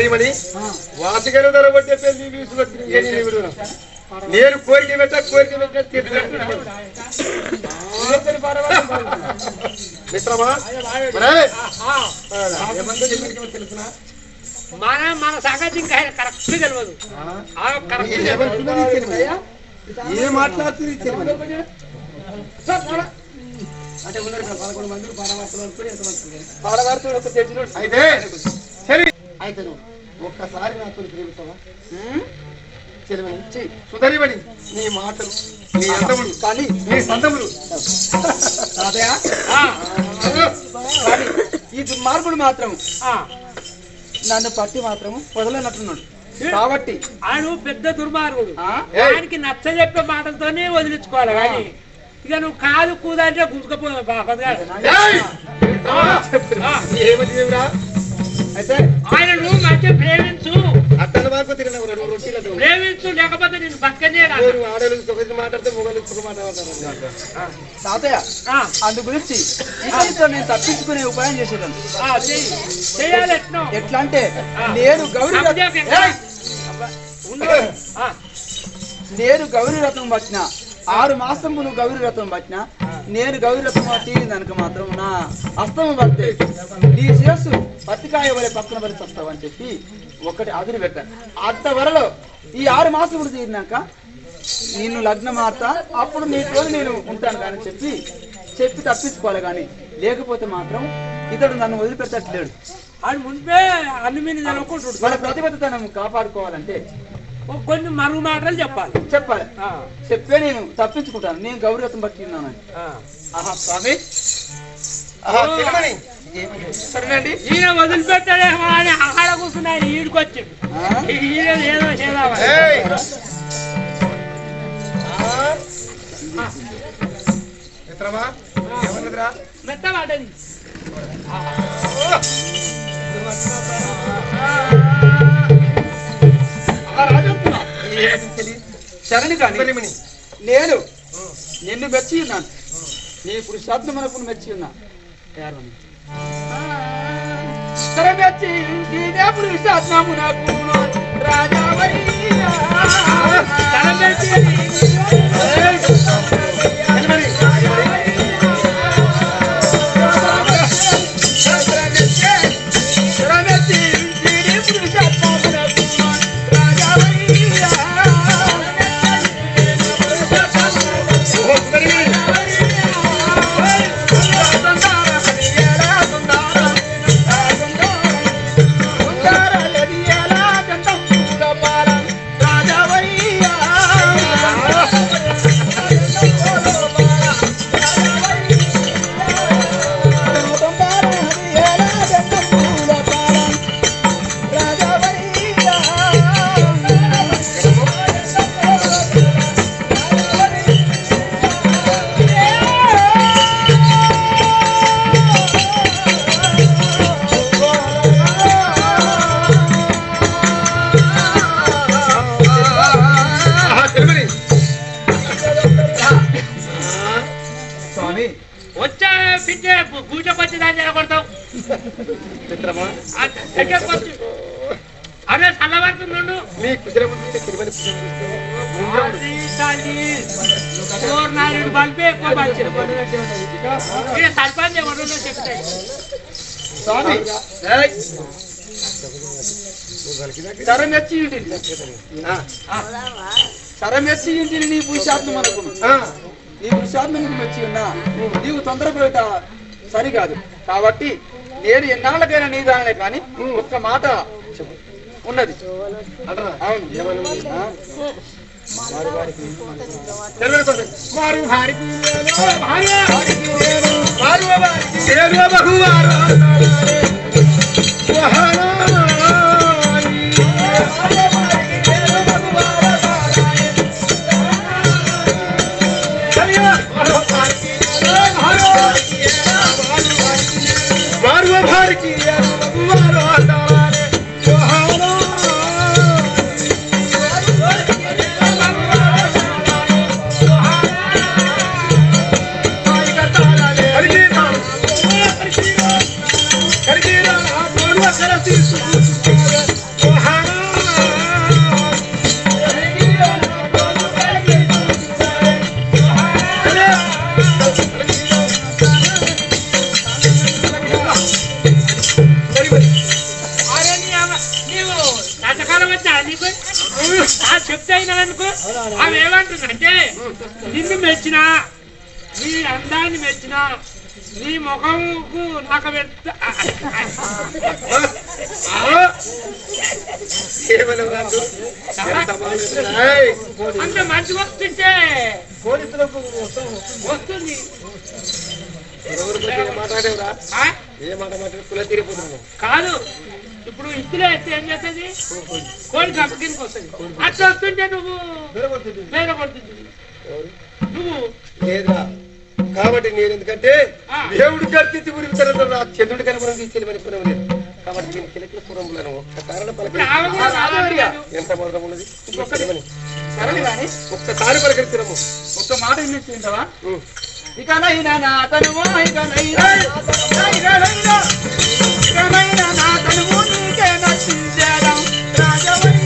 సుందరిమణి వాసిగలు ధరబట్టే పెళ్లి తీసుకొచ్చి ఇంకేం నీ విడుదల. నేను కోరిక పెట్ట కోరిక పెట్ట తీర్చినట్టు. మిత్రమా మరే, ఏమందో చెప్పినట్టు తెలుసునా? మన మన సంగతి ఇంకా ఆయన కరెక్ట్ తెలియదు ఆ కరెక్ట్ ఇది ఏమంటున్నది తెలియదా? ఏం మాట్లాడుతుంది తెలియదు. అంటే ఉన్నారు ఇక్కడ పదకొండు మంది పాడవార్తలు అనుకుని ఎంతమంది పాడవార్తలు ఒక తెచ్చిన అయితే సరే అయితే నువ్వు ఒక్కసారి నాతో ప్రేమిస్తావా చెలిమని సుధరిమణి నీ మాటలు నీ అందములు కానీ నీ సందములు తాతయ్య ఆ, కానీ ఈ దుర్మార్గుడు మాత్రం ఆ. నన్ను పట్టి మాత్రం వదలనట్టున్నాడు కాబట్టి ఆయన పెద్ద దుర్మార్గుడు ఆ, ఆయనకి నచ్చ చెప్పే మాటలతోనే వదిలించుకోవాలి కానీ ఇక నువ్వు కాదు కూదంటే గుంజుకపో ఏయ్! ఆ, ఏమని ఏమిరా? అయితే ఆయన నువ్వు మంచిగా ప్రేమించు అట్టన వరకు తిరిగిన రెండు రొట్టెలతో ప్రేమించు లేకపోతే నేను పక్కనే రా. మీరు ఆడవాళ్ళకి సుఖం మాట్లాడితే మొగలు సుఖం మాట్లాడతారు తాతయ్య ఆ, అందు గురించి ఇతనితో నేను తప్పించుకునే ఉపాయం చేసేదాను ఆ, చెయ్యి. చెయ్యాలి ఎట్నో. ఎట్లా అంటే నేను గౌరీ రథం- సంజయ్ ఎక్కడ? ఏయ్! ఉండు. ఆ, నేను గౌరీ రథం పట్టిన ఆరు మాసం నువ్వు గౌరీ రథం పట్టిన నేను గౌరీ రథం తీరింది అనుక మాత్రం నా అస్తమం పడితే నీ శిరస్సు పత్తికాయ వలె పక్కన పడి వస్తావని చెప్పి ఒకటి అదురు పెట్టాను అంత వరలో ఈ ఆరు మాసములు తీరినాక నిన్ను లగ్నం ఆడతా అప్పుడు నీతో నేను ఉంటాను కానీ చెప్పి చెప్పి తప్పించుకోవాలి కానీ లేకపోతే మాత్రం ఇతడు నన్ను వదిలిపెట్టట్లేడు ఆయన ముందే అన్ని మీద నిలవకుంటుండు మన ప్రతిబద్ధతను కాపాడుకోవాలంటే ఓ కొన్ని మరుగు మాటలు చెప్పాలి చెప్పాలి ఆ, చెప్పే నేను తప్పించుకుంటాను నేను గౌరీ రథం పట్టి ఉన్నానని ఆ. ఆహా స్వామి ఆహా, తినమని. సరేనండి ఈయన వదిలిపెట్టాడేమో అని ఆడ కూర్చున్నా ఈడికొచ్చిండు ఆ? ఈయన ఏదో చేద్దామని ఏయ్! ఆ? మిత్రమా ఏమన్నదిరా మెత్త పడ్డది ఆ రాజోత్తమ, శరణి కానీ సుధరిమణి. నేను నిన్ను మెచ్చి ఉన్నాను నీ పురుషాత్మకు మెచ్చి ఉన్నా ఏర్వని. సరే మెచ్చి నీదే పురుషాత్మమునకు రాజావయ్యా. సరే మెచ్చి ఏయ్! సరే మెచ్చి నీదే పురుషాత్మమునకు రాజావయ్యా. ఓ, సుధరిమణి. ఆహా, తినమని. స్వామి వచ్చా పిచ్చే కూర్చోకొచ్చి దాన్ని నిలబడతావు మిత్రమా వచ్చి అదే చల్లబడుతుండు నీ కుదిరము మీద తిరుమల పూజ నాలుగు బల్బే ఎక్కువ పంచారు ఇక సర్పంచ్ ఎవరు చెప్తాయి స్వామి ఏయ్! సరమెచ్చి ఇంటిని సరమెచ్చి ఇంటిని నీ పురుషాత్మ అనుకును నీ పురుషాత్మకు మెచ్చి ఉన్నా నీవు తొందరపడట సరికాదు కాబట్టి నేను ఎన్నాళ్ళకైనా నీ దానిలే కానీ ఒక్క మాట చెప్పు. ఉన్నది అవును ఆ? మారు భారికి మారు భారికి ఏదో బహువారు మారు భారికి హరికి ఒకర తీసుకుంటావే అరే నీ అమ్మ- నీవు నాటకాలం వచ్చా నీకు ఆ చెప్తే అయినాదనుకో ఆమె ఏమంటుందంటే నిన్ను మెచ్చినా నీ అందాన్ని మెచ్చినా నీ ముఖంకు నాకు పెద్ద అంత మంచి వస్తుంటే పోలీసులకు వస్తుంది మాట్లాడేవరా ఆ? ఏ మాట మాట్లాడి కుల తీరిపోతున్నావు కాదు ఇప్పుడు ఇత్తులో ఎత్తే ఏం చేస్తుంది కోడి కప్ప కిందకి వస్తుంది అట్లా వస్తుంటే నువ్వు వేరే కొడుతుంది నువ్వు లేదురా కాబట్టి నేను ఎందుకంటే ఆ. దేవుడు గర్తించి ఉరితారు నా చంద్రుడి కనుక తీసుకెళ్ళి పురం లేదు కాబట్టి నేను కిలకిల పురంలో ఒక్క కారణ ఇప్పుడు ఆమె కూడా పలకరి రావాలి. ఎంత మొదలం ఉన్నది ఇంకొకటి. సరే కానీ ఒక్కసారి పలకరిస్తున్నాము ఒక్క మాట వినిస్తుంటావా ఇకనైనా నా తనువు ఇకనైనా ఇకనైనా ఇకనైనా నా తనువు నీకే నచ్చిందేడం రాజవరి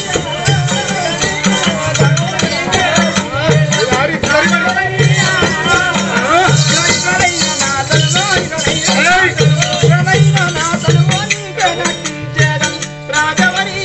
ఇకనైనా నా తనువు ఇకనైనా ఇకనైనా నా తనువు నీకే నచ్చిందేడం రాజవరి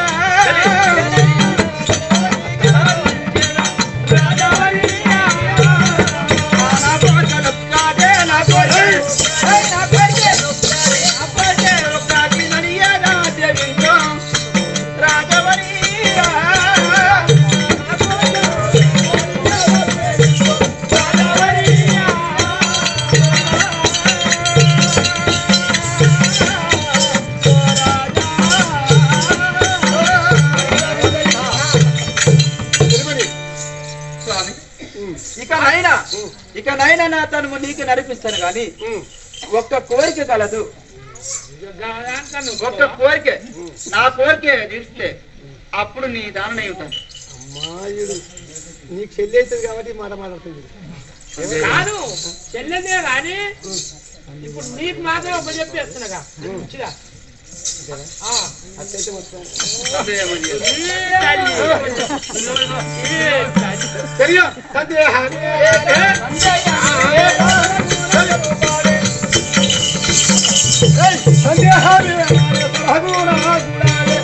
స్వామి ఇక నైనా ఇక నైనా నా తను నీకు నడిపిస్తాను గాని ఒక్క కోరిక కలదు ఒక్క కోరిక నా కోరిక తీస్తే అప్పుడు నీ దానం అవుతాను మాయుడు నీకు చెల్లేస్తుంది కాబట్టి ఈ మాట మాట్లాడుతుంది కాదు చెల్లెదే కానీ ఇప్పుడు నీకు మాత్రం ఒక చెప్పేస్తున్నాగా మంచిగా ఆ. అట్లయితే మొత్తం ఈ తల్లి. ఈ తల్లి. తెలియ సందేహాన్ని సందేహాన్ని రఘునా గుణాలే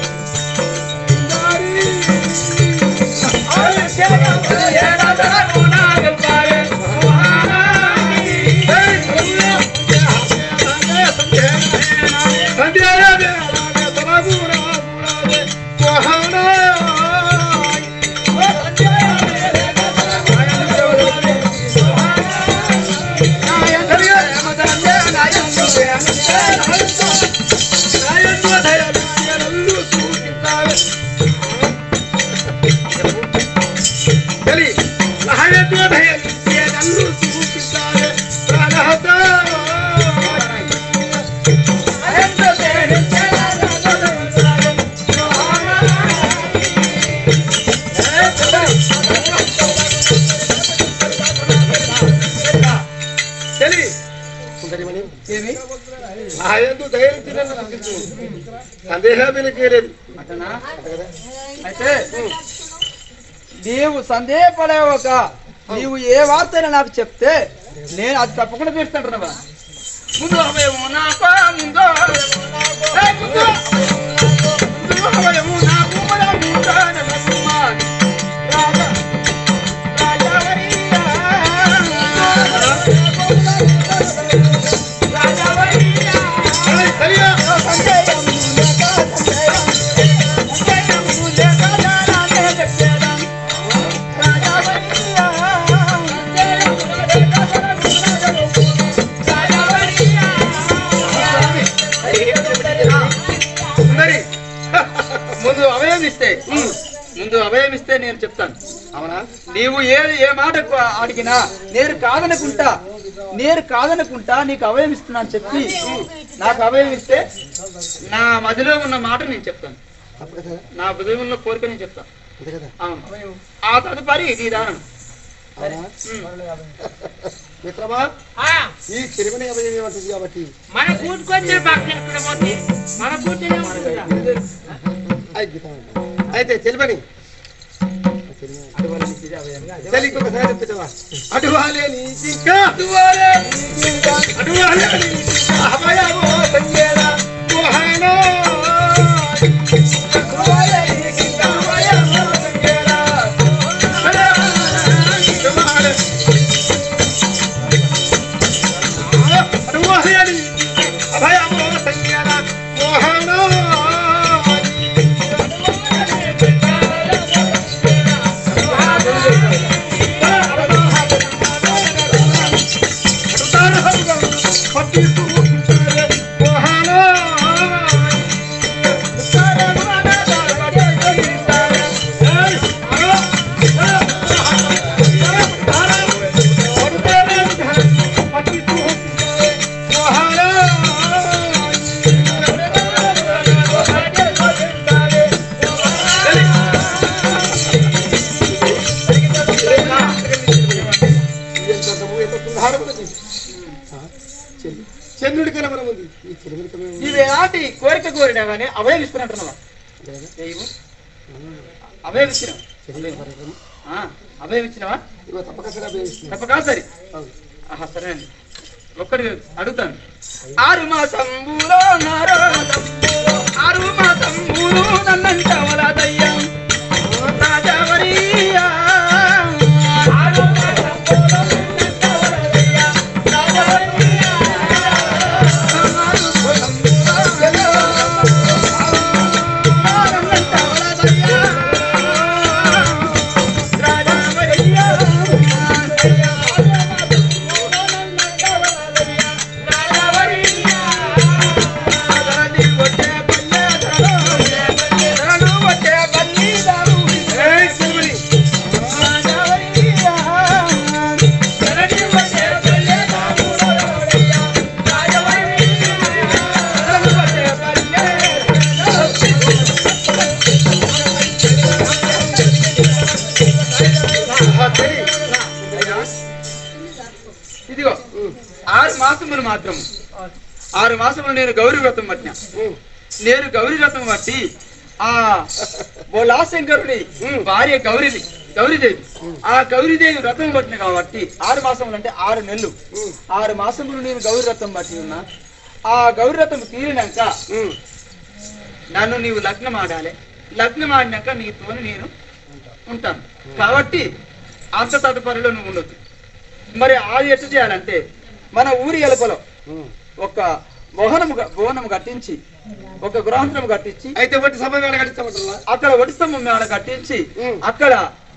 చలి సహాయతో నన్ను చూపిస్తావే ప్రాణహత చలి సుందరిమణి ఏమి సహాయంతో ధైర్యం తినను సందేహం లేదు అతనా అయితే నీవు సందేహపడేవక నీవు ఏ వార్తైనా నాకు చెప్తే నేను అది తప్పకుండా తీరుస్తాంటున్నావా ముందు అభయము నాకు ముందు అభయము నాకు. ఏ ముందు ముందు అభయము నాకు మన ముందు నమ్మకం. రాజా రాజావరియా. రాజావరియా. సరియా సందేహం లేక సందేహం సందేహం లేక నానే చెప్పేదం. రాజావరియా. సుందరి ముందు అభయం ఇస్తే ముందు అభయం ఇస్తే నేను చెప్తాను అవునా నీవు ఏ ఏ మాట అడిగినా నేను కాదనుకుంటా నేను కాదనుకుంటా నీకు అభయం ఇస్తున్నాను చెప్పి నాకు అభయం ఇస్తే నా మదిలో ఉన్న మాట నేను చెప్తాను అప్పుడు కదా నా హృదయంలో కోరిక నేను చెప్తాను అంతే కదా అవును ఆ తదుపరి నీ దానం అవునా ఉమ్. మిత్రమా ఆ, ఈ చిరుమని అభయం ఏమంటుంది కాబట్టి మన కూతుకొచ్చే భక్తి ఎక్కడ పోతే మన కూర్చొని ఉంటుందా? అయితే చెలిపని చెలి ఇంకొకసారి చెప్తావా అటువాలే నీ జింక అటువాలే అటువాలే నీ జింక అభయమో సంగేల మోహనా అటువాలే నీ జింక అభయమో సంగేల అటువాలే అటువాలే నీ అభయమో సంగేల మోహనా చంద్రుడి కన్నా మనం ఉంది ఈ చంద్రుడి కన్నా నీవు ఎలాంటి కోరిక కోరినా కానీ అభయం ఇస్తున్నట్టున్నావా దైవం అభయం ఇచ్చినావు ఆ, అభయం ఇచ్చినావా ఇగో తప్పకుండా ఉపయోగిస్తున్నాం తప్పక సరే ఆహా, సరే అండి ఒక్కటి అడుగుతాను ఆరు మాసంబులో నారో మాసంబులో, ఆరు మాసంబులు నన్నంట వలదయ్యం రాజవరియా ఆరు మాసంబులు నన్నంట వలదయ్యా, రాజవరియా. ఆరు మాసంబులో నన్నంట వలదయ్యా, రాజవరియా. ఏయ్ చంద్రుడి ఇదిగో ఆరు మాసములు మాత్రం ఆరు మాసములు నేను గౌరీ వ్రతం పట్టిన నేను గౌరీ వ్రతం పట్టి ఆ బోలాశంకరుడి భార్య గౌరీది గౌరీదేవి ఆ గౌరీదేవి వ్రతం పట్టిన కాబట్టి ఆరు మాసములు అంటే ఆరు నెలలు ఆరు మాసములు నేను గౌరీ వ్రతం పట్టి ఉన్నా ఆ గౌరీ వ్రతం తీరినాక నన్ను నీవు లగ్నం ఆడాలి లగ్నం ఆడినాక నీతో నేను ఉంటాను కాబట్టి అంత తదుపరిలో నువ్వు ఉండొచ్చు మరి అది ఎట్లా చేయాలంటే మన ఊరి ఎలుపలో ఒక మోహనము గ- భవనము కట్టించి ఒక గృహాంతరం కట్టించి అయితే ఒకటి సభ వేళ కట్టిస్తామంటారా అక్కడ ఒడిస్తంభం మేడ కట్టించి ఉమ్. అక్కడ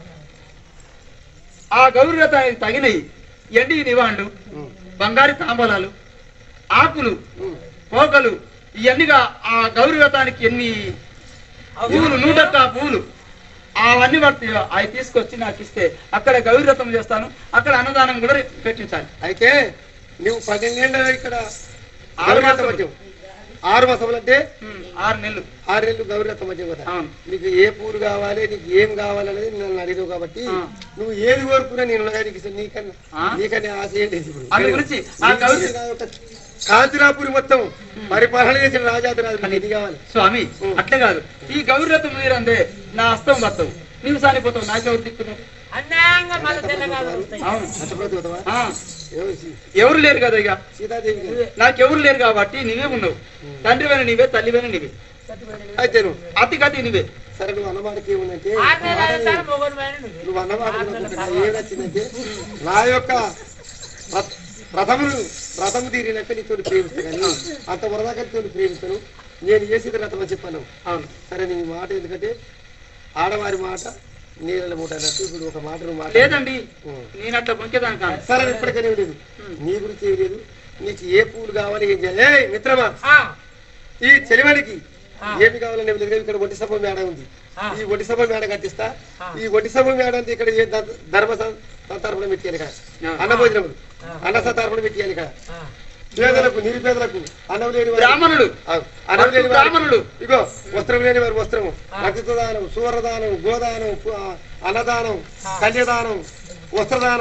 ఆ గౌరీ రథానికి తగినవి ఎండి నివాండ్లు బంగారు తాంబూలాలు ఆకులు పోకలు ఇవన్నీగా ఆ గౌరీ రథానికి ఎన్ని పూలు నూటొక్క పూలు అవన్నీ పట్టి అవి తీసుకొచ్చి నాకు ఇస్తే అక్కడ గౌరీ రథం చేస్తాను అక్కడ అన్నదానం కూడా పెట్టించాలి అయితే నువ్వు పన్నెండేళ్ళ ఇక్కడ ఆరు గౌరీరథ మాసములు. మధ్యం ఆరు మాసములు అంటే ఉమ్, ఆరు నెలలు ఆరేళ్ళు గౌరీరథ మధ్యం కదా అవును నీకు ఏ పూలు కావాలి నీకు ఏం కావాలనేది నన్ను అడిగావు కాబట్టి ఆ. నువ్వు ఏది కోరుకున్నా నేను ఉండగా నీకు ఇస్తాను. నీకన్నా ఆ? నీకన్నా ఆశ ఏం లేదు ఇప్పుడు. అందు గురించి ఆ గౌరీ నీకు ఒక కాంతిరాపురి మొత్తం పరిపాలన చేసిన రాజాదిరాజు నీకు ఇది కావాలి స్వామి అట్లే కాదు ఈ గౌరీ రథం మీరందే నా హస్తం పడతావు నీవు సానిపోతావు నాకెవరు దిక్కున్నావు అన్యాయంగా మన తెల్లగాలు వస్తాయి అవును నష్టపోతే పోతావా? ఆ, ఎవరు సీ- ఎవరు లేరు కదా ఇక సీతాదేవి కదా. నాకెవరు లేరు కాబట్టి నీవే ఉన్నావు తండ్రివైన నీవే తల్లివైన నీవే అయితే నువ్వు అతి గతి నీవే సరే నువ్వు అన్నమాటకి ఏముందంటే ఆరు నెలలు అయితారు మొగలు పైన నువ్వు. నువ్వు అన్నమాట ఏమొచ్చిందంటే నా యొక్క రథ- రథమును రథము తీరినాక నీతో ప్రేమిస్తాను కానీ అంత వరదాకా నీతో ప్రేమిస్తాను నేను చేసేది రథం అని చెప్పాను అవును సరే నీ మాట ఎందుకంటే ఆడవారి మాట నీళ్ళ మూట అన్నట్టు ఇప్పుడు ఒక మాట నువ్వు మాట లేదండి నేను అట్లా పొంకేదాను కాదు సరే ఇప్పటికనే లేదు నీ గురించి ఏం లేదు నీకు ఏ పూలు కావాలి ఏం చేయాలి ఏయ్ మిత్రమా ఆ, ఈ చెలివాడికి ఆ. ఏమి కావాలని ఏమి లేదు ఇక్కడ ఒట్టి సభ మేడ ఉంది ఆ. ఈ ఒట్టి సభ మేడ కట్టిస్తా ఆ. ఈ ఒట్టి సభ మేడ అంతా ఇక్కడ ఏ ద- ధర్మ సం- సంతర్పణ పెట్టాలి ఇక్కడ ఆ. అన్న భోజనములు ఆ. అన్న సంతర్పణ పెట్టాలి ఇక్కడ ఆ. పేదలకు నిరుపేదలకు అన్నం లేని వారికి- బ్రాహ్మణుడు ఆ, అన్నం లేని వారికి- బ్రాహ్మణుడు. ఇగో వస్త్రం లేని వారి వస్త్రము ఆ. రక్తదానం సువర్ణదానం గోదానం పు- ఆ, అన్నదానం ఆ. కన్యదానం వస్త్రదానం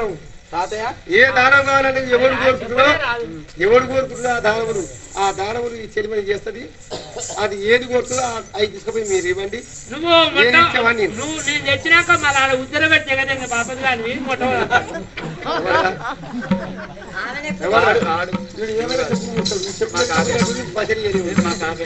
తాతయ్య ఏ దానం కావాలంటే ఎవడు కోరుకుంటుందో ఎవడు కోరుకుంటుందో ఆ దానములు ఆ దానములు ఈ చెలిమని చేస్తుంది అది ఏది కోరుతుందో ఆ- అవి తీసుకుపోయి మీరు ఇవ్వండి నువ్వు నేను మొట్ట ఇచ్చేవాడిని. నువ్వు నేను తెచ్చినాక మళ్ళీ ఆడ ఉద్దర పెట్టి ఎగదంగా పాపది కానీ మొట్ట ఎవరు? వీడు ఏమైనా చెప్పు ఉంటాడు. ఈ చెప్పు చెప్పిన గురించి పచ్చడి చేయలేదు.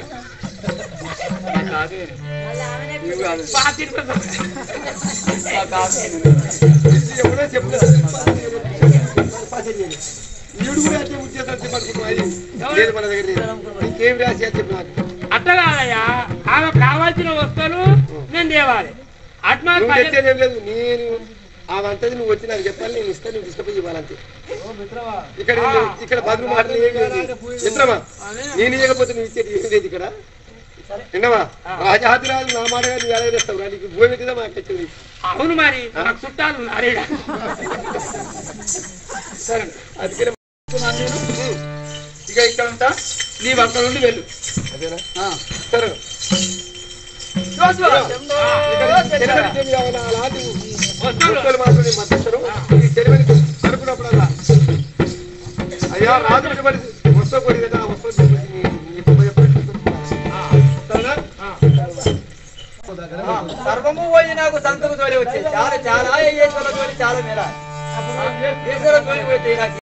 పాతిరి మా కాకి ఇది ఎవరో చెప్తారు. పచ్చడి చేయలేదు. వీడు కూడా అంతే ఉద్యోగాలు చెప్పనుకుంటున్నావు. అది లేదు మన దగ్గర లేదు. నీకేం రాసి అని చెప్పు నాకు. అట్ట కాదయ్యా ఆమె కావాల్సిన వస్తువులు నేను తేవాలి ఆత్మ నువ్వు తెచ్చేది ఏం లేదు నేను అవంతది నువ్వు వచ్చి నాకు చెప్పాలి నేను ఇస్తాను నువ్వు తీసుకుపోయి ఇవ్వాలంతే ఇక్కడ ఇక్కడ బదులు మాటలు ఏం లేదు మిత్రమా నేను ఇవ్వకపోతే నువ్వు ఇచ్చేది ఏం లేదు ఇక్కడ విన్నవా రాజాదిరాజు నా మాటగా నువ్వు ఎలా చేస్తావు రా? నీకు భూమి మీద మాకు వచ్చింది అవును మరి నాకు చుట్టాలు ఉన్నారు ఈడ. సరే అందుకనే ఇక ఇక్కడ ఉంటా నీ భర్త నుండి వెళ్ళు అదేనా ఆ. సరే జోషువా, ఇక్కడ చెరువులకి ఏమి కావాలా? అలాంటి వస్తువులు వస్తువులు మాత్రం నేను మద్దతిస్తాను. ఈ చెరువులకి అనుకున్నప్పుడల్లా అయ్యా రాజు మరి వస్తువు కొడి కదా ఆ వస్తువు తీసుకొచ్చి నీ- నీకు ఉపయోగపడుతుంది. సరేనా? ఆ, సర్వము పోయి నాకు సంతకు తోలి వచ్చే చాలా చాలా ఈశ్వర తోలి చాలా మేర ఈశ్వర తోలి పోతే నాకు